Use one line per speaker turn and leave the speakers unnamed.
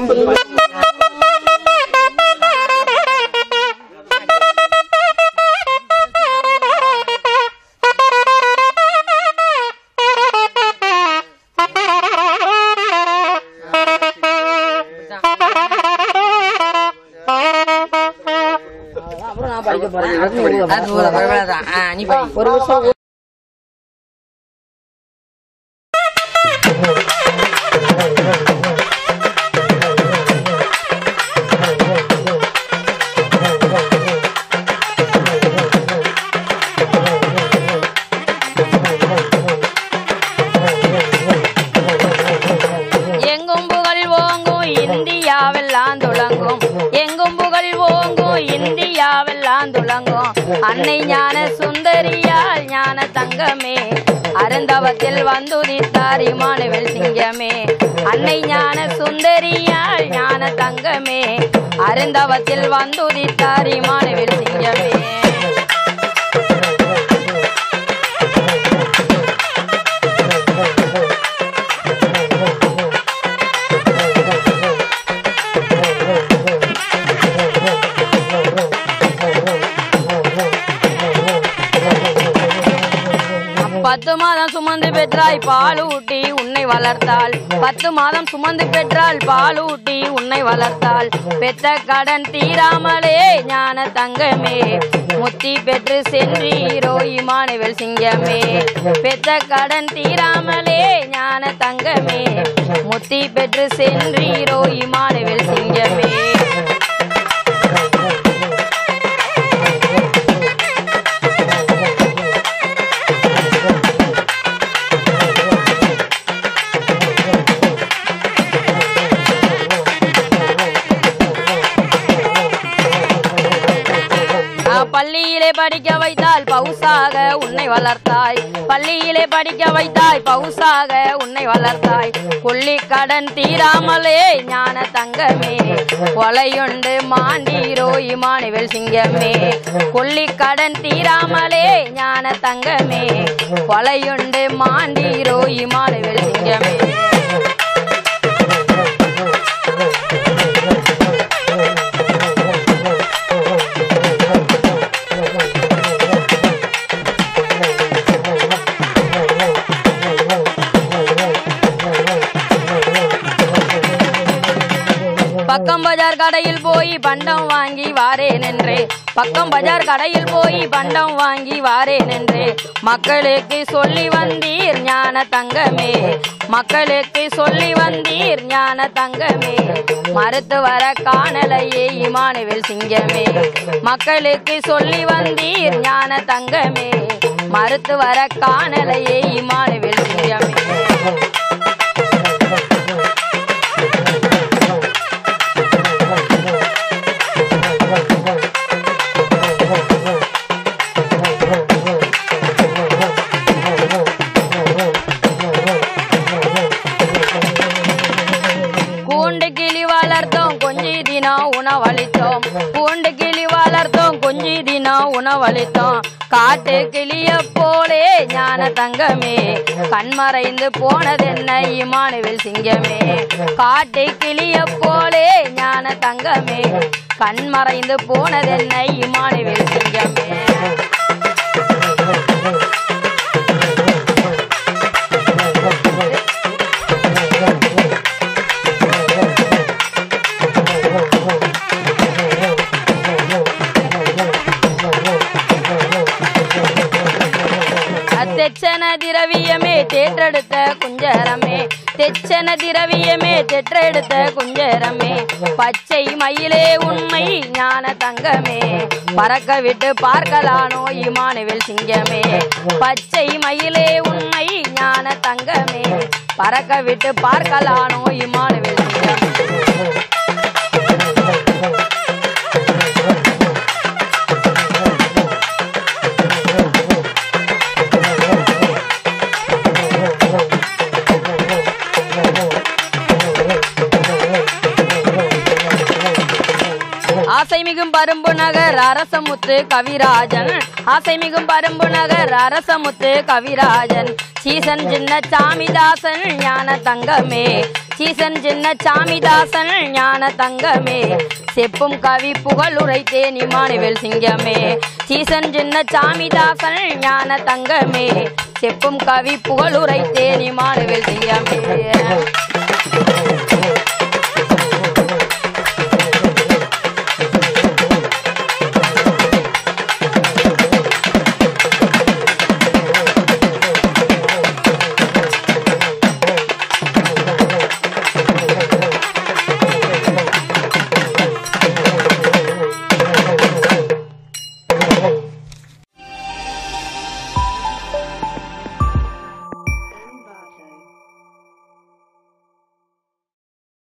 அப்புறம் நான் படிக்க போறேன்
அது போதும், பரவாயில்லதான். ஆ, நீ படி.
ஒரு விஷயம்
எங்கும் புகழ் ஓங்கும் இந்தியாவெல்லாம் துளங்கும் எங்கும் புகழ் ஓங்கும் இந்தியாவெல்லாம் துளங்கும் அன்னை ஞான சுந்தரியால் ஞான தங்கமே அருந்தவத்தில் வந்துதித்தார் இமானுவேல் சிங்கமே அன்னை ஞான சுந்தரியால் ஞான தங்கமே அருந்தவத்தில் வந்துதித்தார் இமானுவேல் சிங்கமே பத்து மாதம் சுமந்து பெற்றாய் பால் ஊட்டி உன்னை வளர்த்தாள் பத்து மாதம் சுமந்து பெற்றாள் பால் ஊட்டி உன்னை வளர்த்தாள் பெத்த கடன் தீராமலே ஞான தங்கமே முத்தி பெற்று சென்றீரோ இமானுவேல் சிங்கமே பெத்த கடன் தீராமலே ஞான தங்கமே முத்தி பெற்று சென்றீரோ இமானுவேல் சிங்கமே ஆ, பள்ளியிலே படிக்க வைத்தால் பவுசாக உன்னை வளர்த்தாய் பள்ளியிலே படிக்க வைத்தாய் பவுசாக உன்னை வளர்த்தாய் கொல்லி கடன் தீராமலே ஞான தங்கமே கொலையுண்டு மாண்டீரோ இமானுவேல் சிங்கமே கொல்லி கடன் தீராமலே ஞான தங்கமே கொலையுண்டு மாண்டீரோ இமானுவேல் சிங்கமே பக்கம் பஜார் கடையில் போய் பண்டம் வாங்கி வாரேன் என்றே பக்கம் பஜார் கடையில் போய் பண்டம் வாங்கி வாரேன் என்றே மக்களுக்கு சொல்லி வந்தீர் ஞான தங்கமே மக்களுக்கு சொல்லி வந்தீர் ஞான தங்கமே மறுத்து வர காணலையே இமானுவேல் சிங்கமே மக்களுக்கு சொல்லி வந்தீர் ஞான தங்கமே மறுத்து வர காணலையே இமானுவேல் சிங்கமே கூண்டு கிளி வளர்த்தோம் கொஞ்சி தினம் உணவளித்தோம் கூண்டு கிளி வளர்த்தோம் கொஞ்சி தினம் உணவளித்தோம் காட்டு கிளிய போலே ஞான தங்கமே கண்மறைந்து போனதென்ன இமானுவேல் சிங்கமே காட்டு கிளிய போலே ஞான தங்கமே கண்மறைந்து போனதென்ன இமானுவேல் சிங்கமே தெச்சன திரவியமே தேற்றெடுத்த குஞ்சரமே தெச்சன திரவியமே தெற்றெடுத்த குஞ்சரமே பச்சை மயிலே உண்மை ஞான தங்கமே பறக்க விட்டு பார்க்கலானோ இமானுவேல் சிங்கமே பச்சை மயிலே உண்மை ஞான தங்கமே பறக்க விட்டு பார்க்கலானோ இமானுவேல் சிங்கமே ஆசை மிகும் பரும்பு நகர் அரசமுத்து கவிராஜன் ஆசை மிகும் பரும்பு நகர் அரசமுத்து கவிராஜன் சீசன் சின்ன சாமிதாசன் ஞான தங்கமே சீசன் சின்ன சாமிதாசன் ஞான தங்கமே செப்பும் கவி புகழுரைத்தே நிமானுவேல் சிங்கமே சீசன் சின்ன சாமிதாசன் ஞான தங்கமே செப்பும் கவி புகழுரைத்தே நிமானுவேல் சிங்கமே